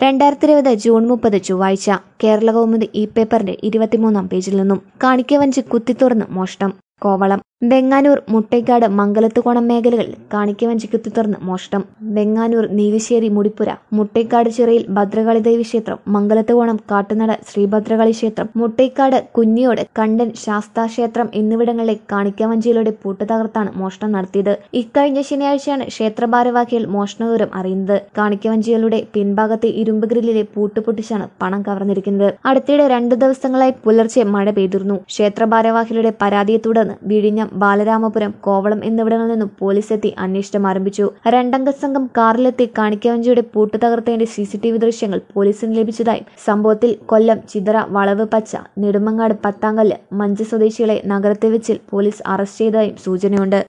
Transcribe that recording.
രണ്ടായിരത്തി ഇരുപത് ജൂൺ മുപ്പത് ചൊവ്വാഴ്ച കേരള കൗമുദി ഈ പേപ്പറിന്റെ ഇരുപത്തിമൂന്നാം പേജിൽ നിന്നും കാണിക്കവഞ്ചി കുത്തിത്തുറന്ന് മോഷണം കോവളം വെങ്ങാനൂർ മുട്ടേക്കാട് മംഗലത്തുകോണം മേഖലകളിൽ കാണിക്കവഞ്ചി കുത്തിത്തുറന്ന് മോഷണം വെങ്ങാനൂർ നീലിശ്ശേരി മുടിപ്പുര മുട്ടേക്കാട് ചിറയിൽ ഭദ്രകാളി ദേവി ക്ഷേത്രം മംഗലത്തുകോണം കാട്ടുനട ശ്രീഭദ്രകാളി ക്ഷേത്രം മുട്ടേക്കാട് കുഞ്ഞിയോട് കണ്ടൻ ശാസ്താ ക്ഷേത്രം എന്നിവിടങ്ങളിലെ കാണിക്കവഞ്ചിയിലൂടെ പൂട്ട് തകർത്താണ് മോഷണം നടത്തിയത് ഇക്കഴിഞ്ഞ ശനിയാഴ്ചയാണ് ക്ഷേത്ര ഭാരവാഹികൾ മോഷണവിവരം അറിയുന്നത് കാണിക്കവഞ്ചികളുടെ പിൻഭാഗത്തെ ഇരുമ്പ് ഗ്രില്ലിലെ പൂട്ട് പൊട്ടിച്ചാണ് പണം കവർന്നിരിക്കുന്നത് അടുത്തിടെ രണ്ടു ദിവസങ്ങളായി പുലർച്ചെ മഴ പെയ്തിരുന്നു ക്ഷേത്ര ഭാരവാഹികളുടെ പരാതിയെ തുടർന്ന് വിഴിഞ്ഞം ബാലരാമപുരം കോവളം എന്നിവിടങ്ങളിൽ നിന്നും പോലീസ് എത്തി അന്വേഷണം ആരംഭിച്ചു രണ്ടംഗ സംഘം കാറിലെത്തി കാണിക്കവഞ്ചിയുടെ പൂട്ട് തകർത്തതിന്റെ സി സി ടി വി ദൃശ്യങ്ങൾ പോലീസിന് ലഭിച്ചതായും സംഭവത്തിൽ കൊല്ലം ചിതറ വളവ് പച്ച നെടുമങ്ങാട് പത്താങ്കല്ല് മഞ്ച് സ്വദേശികളെ നഗരത്തെ വെച്ചിൽ പോലീസ് അറസ്റ്റ് ചെയ്തതായും സൂചനയുണ്ട്